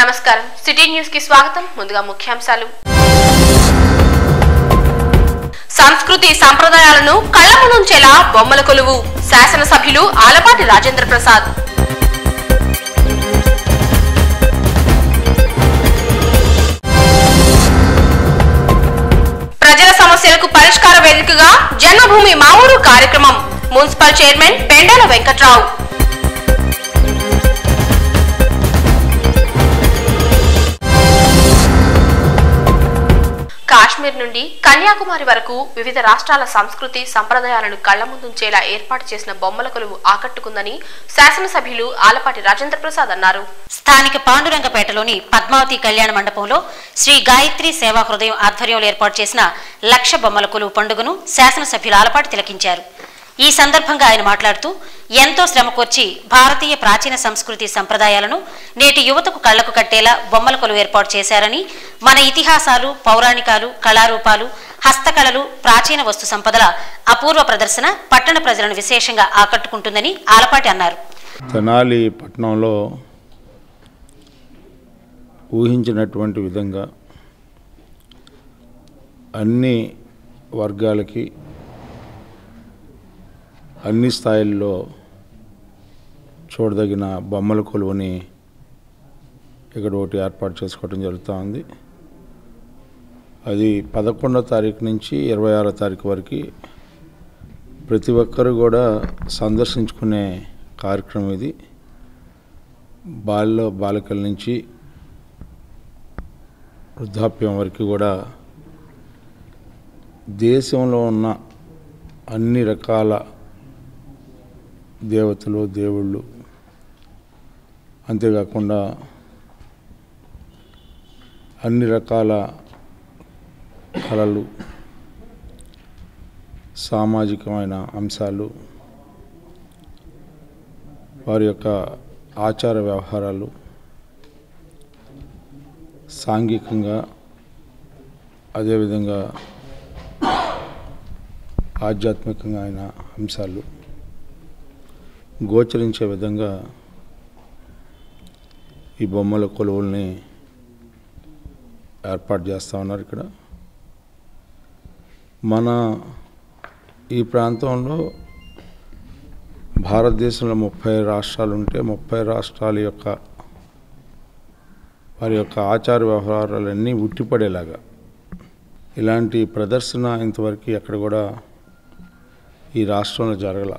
నమస్కారం city news కి స్వాగతం ముందుగా ముఖ్యాంశాలు సంస్కృతి సంప్రదాయాలను కళ్ళ ముందుంచేలా బొమ్మల కొలువు శాసనసభ్యులు ఆలపాటి రాజేంద్ర ప్రసాద్ ప్రజల సమస్యలకు పరిష్కార వేదికగా జన్మభూమి మా ఊరు కార్యక్రమం మున్సిపల్ చైర్మన్ పెండల వెంకట్రావు కాశ్మీర్ నుండి కన్యాకుమారి వరకు వివిధ రాష్ట్రాల సంస్కృతి సంప్రదాయాలను కళ్ల ముందుంచేలా ఏర్పాటు చేసిన బొమ్మల కొలువు ఆకట్టుకుందని శాసనసభ్యులు ఆలపాటి రాజేంద్ర ప్రసాద్ అన్నారు స్థానిక పాండురంగపేటలోని పద్మావతి కళ్యాణ మండపంలో శ్రీ గాయత్రి సేవా హృదయం ఆధ్వర్యంలో ఏర్పాటు చేసిన లక్ష బొమ్మల కొలువు పండుగను శాసనసభ్యులు ఆలపాటి తిలకించారు ఈ సందర్భంగా ఆయన మాట్లాడుతూ ఎంతో శ్రమకొచ్చి భారతీయ ప్రాచీన సంస్కృతి సంప్రదాయాలను నేటి యువతకు కళ్లకు కట్టేలా బొమ్మల కొలువు ఏర్పాటు చేశారని మన ఇతిహాసాలు పౌరాణికాలు కళారూపాలు హస్తకళలు ప్రాచీన వస్తు సంపదల అపూర్వ ప్రదర్శన పట్టణ ప్రజలను విశేషంగా ఆకట్టుకుంటుందని ఆలపాటి అన్నారు తెనాలి పట్టణంలో ఊహించినటువంటి విధంగా అన్ని వర్గాలకి అన్ని స్థాయిల్లో చూడదగిన బొమ్మల కొలువుని ఇక్కడ ఒకటి ఏర్పాటు చేసుకోవడం జరుగుతూ ఉంది అది పదకొండో తారీఖు నుంచి ఇరవై ఆరో తారీఖు వరకు ప్రతి ఒక్కరు కూడా సందర్శించుకునే కార్యక్రమం ఇది బాల్లో బాలికల నుంచి వృద్ధాప్యం వరకు కూడా దేశంలో ఉన్న అన్ని రకాల దేవతలు దేవుళ్ళు అంతేకాకుండా అన్ని రకాల కళలు సామాజికమైన అంశాలు వారి యొక్క ఆచార వ్యవహారాలు సాంఘికంగా అదేవిధంగా ఆధ్యాత్మికంగా అయిన అంశాలు గోచరించే విధంగా ఈ బొమ్మల కొలువుల్ని ఏర్పాటు చేస్తూ ఉన్నారు ఇక్కడ మన ఈ ప్రాంతంలో భారతదేశంలో ముప్పై రాష్ట్రాలు ఉంటే ముప్పై రాష్ట్రాల యొక్క వారి యొక్క ఆచార వ్యవహారాలన్నీ ఉట్టిపడేలాగా ఇలాంటి ప్రదర్శన ఇంతవరకు ఎక్కడ కూడా ఈ రాష్ట్రంలో జరగల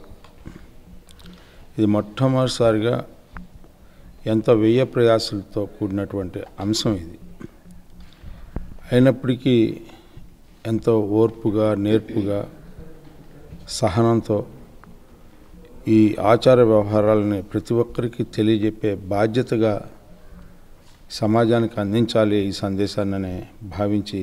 ఇది మొట్టమొదటిసారిగా ఎంతో వ్యయ ప్రయాసాలతో కూడినటువంటి అంశం ఇది అయినప్పటికీ ఎంతో ఓర్పుగా నేర్పుగా సహనంతో ఈ ఆచార వ్యవహారాలని ప్రతి ఒక్కరికి తెలియజెప్పే బాధ్యతగా సమాజానికి అందించాలి ఈ సందేశాన్ని భావించి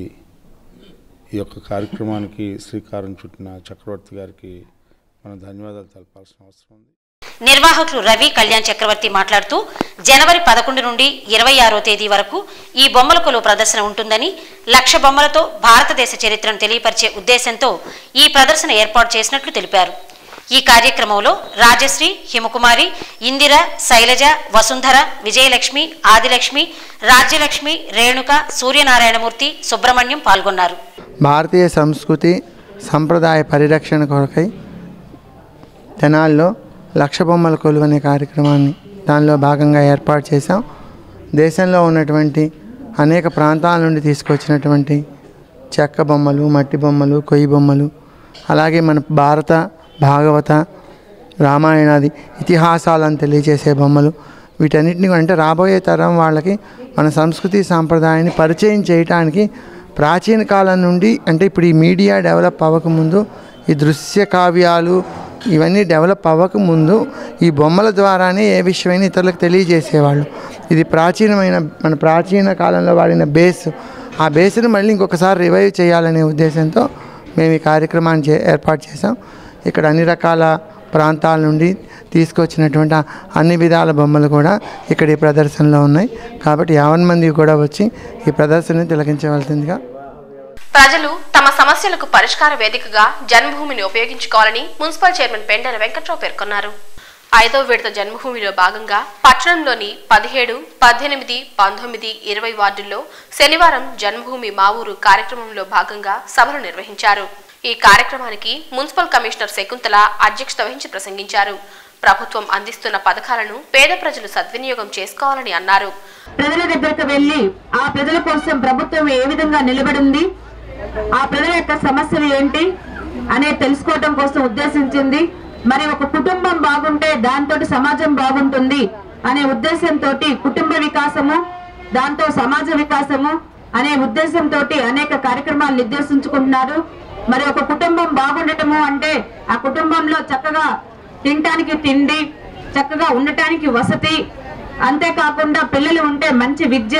ఈ యొక్క కార్యక్రమానికి శ్రీకారం చుట్టిన చక్రవర్తి గారికి మనం ధన్యవాదాలు తెలపాల్సిన అవసరం ఉంది నిర్వాహకులు రవి కళ్యాణ్ చక్రవర్తి మాట్లాడుతూ జనవరి పదకొండు నుండి ఇరవై ఆరో తేదీ వరకు ఈ బొమ్మల కొలువు ప్రదర్శన ఉంటుందని లక్ష బొమ్మలతో భారతదేశ చరిత్రను తెలియపరిచే ఉద్దేశంతో ఈ ప్రదర్శన ఏర్పాటు చేసినట్లు తెలిపారు ఈ కార్యక్రమంలో రాజశ్రీ హిమకుమారి ఇందిర శైలజ వసుంధర విజయలక్ష్మి ఆదిలక్ష్మి రాజ్యలక్ష్మి రేణుక సూర్యనారాయణమూర్తి సుబ్రహ్మణ్యం పాల్గొన్నారు భారతీయ సంస్కృతి సంప్రదాయ పరిరక్షణ కొరకై తెనాల్లో లక్ష బొమ్మల కొలువు అనే కార్యక్రమాన్ని దానిలో భాగంగా ఏర్పాటు చేశాం దేశంలో ఉన్నటువంటి అనేక ప్రాంతాల నుండి తీసుకొచ్చినటువంటి చెక్క బొమ్మలు మట్టి బొమ్మలు కొయ్యి బొమ్మలు అలాగే మన భారత భాగవత రామాయణాది ఇతిహాసాలను తెలియజేసే బొమ్మలు వీటన్నిటిని కూడా అంటే రాబోయే తరం వాళ్ళకి మన సంస్కృతి సాంప్రదాయాన్ని పరిచయం చేయటానికి ప్రాచీన కాలం నుండి అంటే ఇప్పుడు ఈ మీడియా డెవలప్ అవ్వకముందు ఈ దృశ్య కావ్యాలు ఇవన్నీ డెవలప్ అవ్వకముందు ఈ బొమ్మల ద్వారానే ఏ విషయమైనా ఇతరులకు తెలియజేసేవాళ్ళు ఇది ప్రాచీనమైన మన ప్రాచీన కాలంలో వాడిన బేస్ ఆ బేస్ని మళ్ళీ ఇంకొకసారి రివైవ్ చేయాలనే ఉద్దేశంతో మేము ఈ కార్యక్రమాన్ని చే ఏర్పాటు చేసాం ఇక్కడ అన్ని రకాల ప్రాంతాల నుండి తీసుకొచ్చినటువంటి ఆ అన్ని విధాల బొమ్మలు కూడా ఇక్కడ ఈ ప్రదర్శనలో ఉన్నాయి కాబట్టి యావన్ మంది కూడా వచ్చి ఈ ప్రదర్శనని తిలకించవలసిందిగా ప్రజలు తమ సమస్యలకు పరిష్కార వేదికగా జన్మభూమిని ఉపయోగించుకోవాలని మున్సిపల్ చైర్మన్ పెండెల వెంకట్రావు పేర్కొన్నారు ఐదో విడత జన్మభూమిలో భాగంగా పట్టణంలోని పదిహేడు పద్దెనిమిది పంతొమ్మిది ఇరవై వార్డుల్లో శనివారం జన్మభూమి మా ఊరు కార్యక్రమంలో భాగంగా సభలు నిర్వహించారు ఈ కార్యక్రమానికి మున్సిపల్ కమిషనర్ శకుంతల అధ్యక్షత వహించి ప్రసంగించారు ప్రభుత్వం అందిస్తున్న పథకాలను పేద ప్రజలు సద్వినియోగం చేసుకోవాలని అన్నారు ప్రజల దగ్గరకు వెళ్లి ఆ ప్రజల కోసం ప్రభుత్వం ఏ విధంగా నిలబడింది ఆ ప్రజల యొక్క సమస్యలు ఏంటి అనేది తెలుసుకోవడం కోసం ఉద్దేశించింది మరి ఒక కుటుంబం బాగుంటే దాంతో సమాజం బాగుంటుంది అనే ఉద్దేశంతో కుటుంబ వికాసము దాంతో సమాజ వికాసము అనే ఉద్దేశంతో అనేక కార్యక్రమాలు నిర్దేశించుకుంటున్నారు మరి ఒక కుటుంబం బాగుండటము అంటే ఆ కుటుంబంలో చక్కగా తినటానికి తిండి చక్కగా ఉండటానికి వసతి అంతేకాకుండా పిల్లలు ఉంటే మంచి విద్య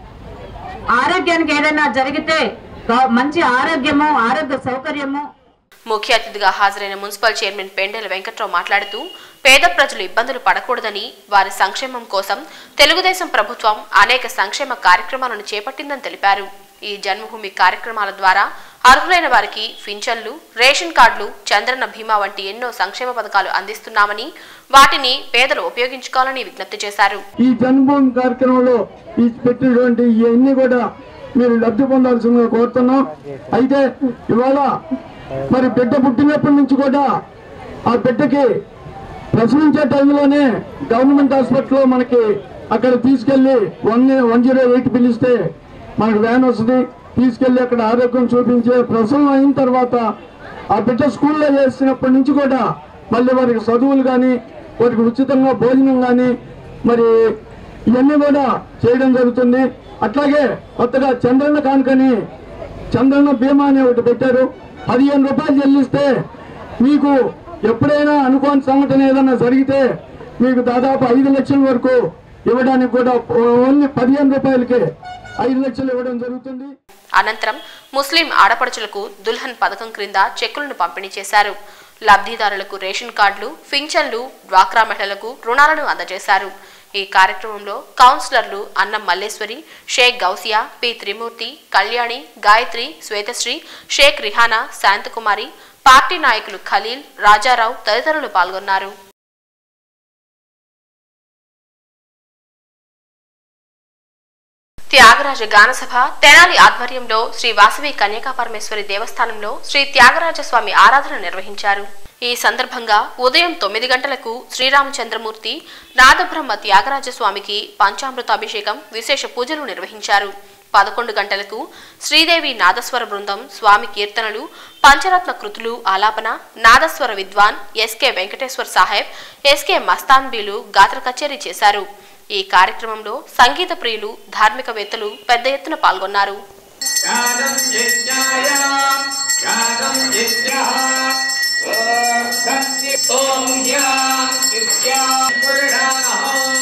ఆరోగ్యానికి ఏదైనా జరిగితే గా- మంచి ఆరోగ్యము ఆరోగ్య సౌకర్యము ముఖ్య అతిథిగా హాజరైన మున్సిపల్ చైర్మన్ పెండెల వెంకట్రావు మాట్లాడుతూ పేద ప్రజలు ఇబ్బందులు పడకూడదని వారి సంక్షేమం కోసం తెలుగుదేశం ప్రభుత్వం అనేక సంక్షేమ కార్యక్రమాలను చేపట్టిందని తెలిపారు ఈ జన్మభూమి కార్యక్రమాల ద్వారా అర్హులైన వారికి పింఛన్లు రేషన్ కార్డులు చంద్రన్న బీమా వంటి ఎన్నో సంక్షేమ పథకాలు అందిస్తున్నామని వాటిని పేదలు ఉపయోగించుకోవాలని విజ్ఞప్తి చేశారు ఈ జన్మభూమి కార్యక్రమంలో ఈ పెట్టినటువంటి ఇవన్నీ కూడా మీరు లబ్ధి పొందాల్సిందిగా కోరుతున్నాం అయితే ఇవాళ మరి బిడ్డ పుట్టినప్పటి నుంచి కూడా ఆ బిడ్డకి ప్రసవించే టైంలోనే గవర్నమెంట్ హాస్పిటల్లో మనకి అక్కడ తీసుకెళ్లి వన్ వన్ జీరో ఎయిట్ పిలిస్తే మనకు వ్యాన్ వస్తుంది తీసుకెళ్లి అక్కడ ఆరోగ్యం చూపించే ప్రసవం అయిన తర్వాత ఆ బిడ్డ స్కూల్లో చేసినప్పటి నుంచి కూడా మళ్ళీ వారికి చదువులు కానీ వారికి ఉచితంగా భోజనం కానీ మరి ఇవన్నీ కూడా చేయడం జరుగుతుంది అట్లాగే కొత్తగా చంద్రన్న కానుకని చంద్రన్న బీమా అనే ఒకటి పెట్టారు పదిహేను రూపాయలు చెల్లిస్తే మీకు ఎప్పుడైనా అనుకోని సంఘటన ఏదైనా జరిగితే మీకు దాదాపు ఐదు లక్షల వరకు ఇవ్వడానికి కూడా ఓన్లీ పదిహేను రూపాయలకే ఐదు లక్షలు ఇవ్వడం జరుగుతుంది అనంతరం ముస్లిం ఆడపడుచులకు దుల్హన్ పథకం క్రింద చెక్కులను పంపిణీ చేశారు లబ్ధిదారులకు రేషన్ కార్డులు పింఛన్లు డ్వాక్రా మహిళలకు రుణాలను అందజేశారు ఈ కార్యక్రమంలో కౌన్సిలర్లు అన్నం మల్లేశ్వరి షేక్ గౌసియా పి త్రిమూర్తి కళ్యాణి గాయత్రి శ్వేతశ్రీ షేక్ రిహానా శాంతకుమారి పార్టీ నాయకులు ఖలీల్ రాజారావు తదితరులు పాల్గొన్నారు త్యాగరాజ గానసభ తెనాలి ఆధ్వర్యంలో శ్రీ వాసవి కన్యకా పరమేశ్వరి దేవస్థానంలో శ్రీ త్యాగరాజ స్వామి ఆరాధన నిర్వహించారు ఈ సందర్భంగా ఉదయం తొమ్మిది గంటలకు శ్రీరామచంద్రమూర్తి నాదబ్రహ్మ త్యాగరాజ స్వామికి పంచామృతాభిషేకం విశేష పూజలు నిర్వహించారు పదకొండు గంటలకు శ్రీదేవి నాదస్వర బృందం స్వామి కీర్తనలు పంచరత్న కృతులు ఆలాపన నాదస్వర విద్వాన్ ఎస్కే వెంకటేశ్వర సాహెబ్ ఎస్కే మస్తాన్బీలు గాత్ర కచేరీ చేశారు ఈ కార్యక్రమంలో సంగీత ప్రియులు ధార్మికవేత్తలు పెద్ద ఎత్తున పాల్గొన్నారు యాదం యజ్ఞాయ యాదం యజ్ఞః ఓర్ధన్య ఓం యా విద్యా పురుషాః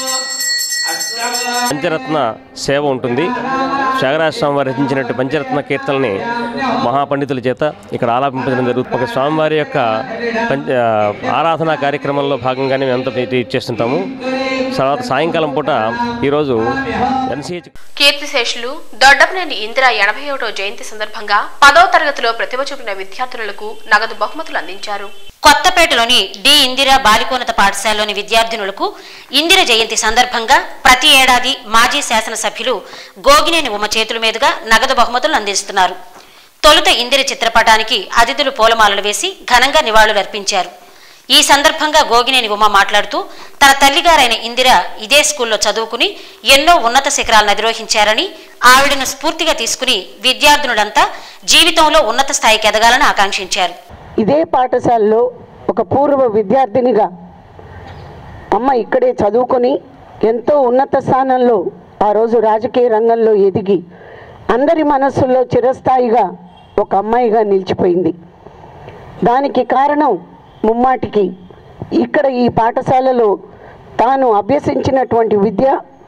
అష్టమ పంచరత్న సేవ ఉంటుంది త్యాగరాజ స్వామి వారు రచించినట్టు పంచరత్న కీర్తనని మహాపండితుల చేత ఇక్కడ ఆలాపించడం జరుగుతుంది ఒక స్వామివారి యొక్క పంచ ఆరాధనా కార్యక్రమంలో భాగంగానే మేము అంతా ఇచ్చేస్తుంటాము తర్వాత సాయంకాలం పూట ఈరోజు ఎన్సీహెచ్ కీర్తిశేషులు దొడ్డపనేని ఇందిరా ఎనభై ఒకటో జయంతి సందర్భంగా పదో తరగతిలో ప్రతిభ చూపిన విద్యార్థులకు నగదు బహుమతులు అందించారు కొత్తపేటలోని డి ఇందిరా బాలికోన్నత పాఠశాలలోని విద్యార్థినులకు ఇందిర జయంతి సందర్భంగా ప్రతి ఏడాది మాజీ శాసనసభ్యులు గోగినేని ఉమ చేతుల మీదుగా నగదు బహుమతులు అందిస్తున్నారు తొలుత ఇందిర చిత్రపటానికి అతిథులు పూలమాలలు వేసి ఘనంగా నివాళులర్పించారు ఈ సందర్భంగా గోగినేని ఉమ మాట్లాడుతూ తన తల్లిగారైన ఇందిర ఇదే స్కూల్లో చదువుకుని ఎన్నో ఉన్నత శిఖరాలను అధిరోహించారని ఆవిడను స్ఫూర్తిగా తీసుకుని విద్యార్థినులంతా జీవితంలో ఉన్నత స్థాయికి ఎదగాలని ఆకాంక్షించారు ఇదే పాఠశాలలో ఒక పూర్వ విద్యార్థినిగా అమ్మ ఇక్కడే చదువుకొని ఎంతో ఉన్నత స్థానంలో ఆ రోజు రాజకీయ రంగంలో ఎదిగి అందరి మనస్సుల్లో చిరస్థాయిగా ఒక అమ్మాయిగా నిలిచిపోయింది దానికి కారణం ముమ్మాటికి ఇక్కడ ఈ పాఠశాలలో తాను అభ్యసించినటువంటి విద్య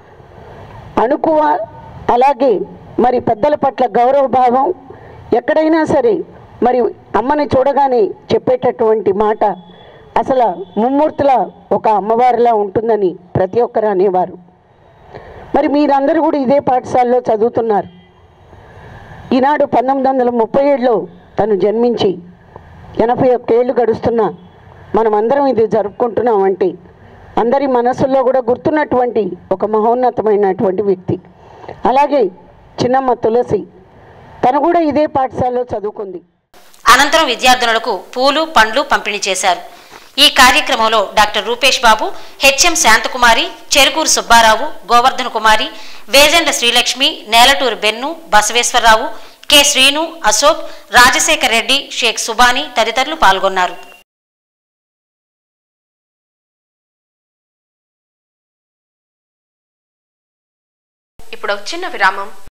అణుకువ అలాగే మరి పెద్దల పట్ల గౌరవ భావం ఎక్కడైనా సరే మరి అమ్మని చూడగానే చెప్పేటటువంటి మాట అసలు ముమ్మూర్తుల ఒక అమ్మవారిలా ఉంటుందని ప్రతి ఒక్కరు అనేవారు మరి మీరందరూ కూడా ఇదే పాఠశాలలో చదువుతున్నారు ఈనాడు పంతొమ్మిది వందల ముప్పై ఏడులో తను జన్మించి ఎనభై ఒక్కేళ్ళు గడుస్తున్నా మనమందరం ఇది జరుపుకుంటున్నాం అంటే అందరి మనసుల్లో కూడా గుర్తున్నటువంటి ఒక మహోన్నతమైనటువంటి వ్యక్తి అలాగే చిన్నమ్మ తులసి తను కూడా ఇదే పాఠశాలలో చదువుకుంది అనంతరం విద్యార్థినులకు పూలు పండ్లు పంపిణీ చేశారు ఈ కార్యక్రమంలో doctor Rupesh Babu HM Santhakumari Cherukuru Subbarao Govardhana Kumari Vejendla Srilakshmi Nelaturu Bennu Basaveswararao K Srinu Ashok Rajasekhar Reddy Shaik Subhani తదితరులు పాల్గొన్నారు ఇప్పుడు ఒక చిన్న విరామం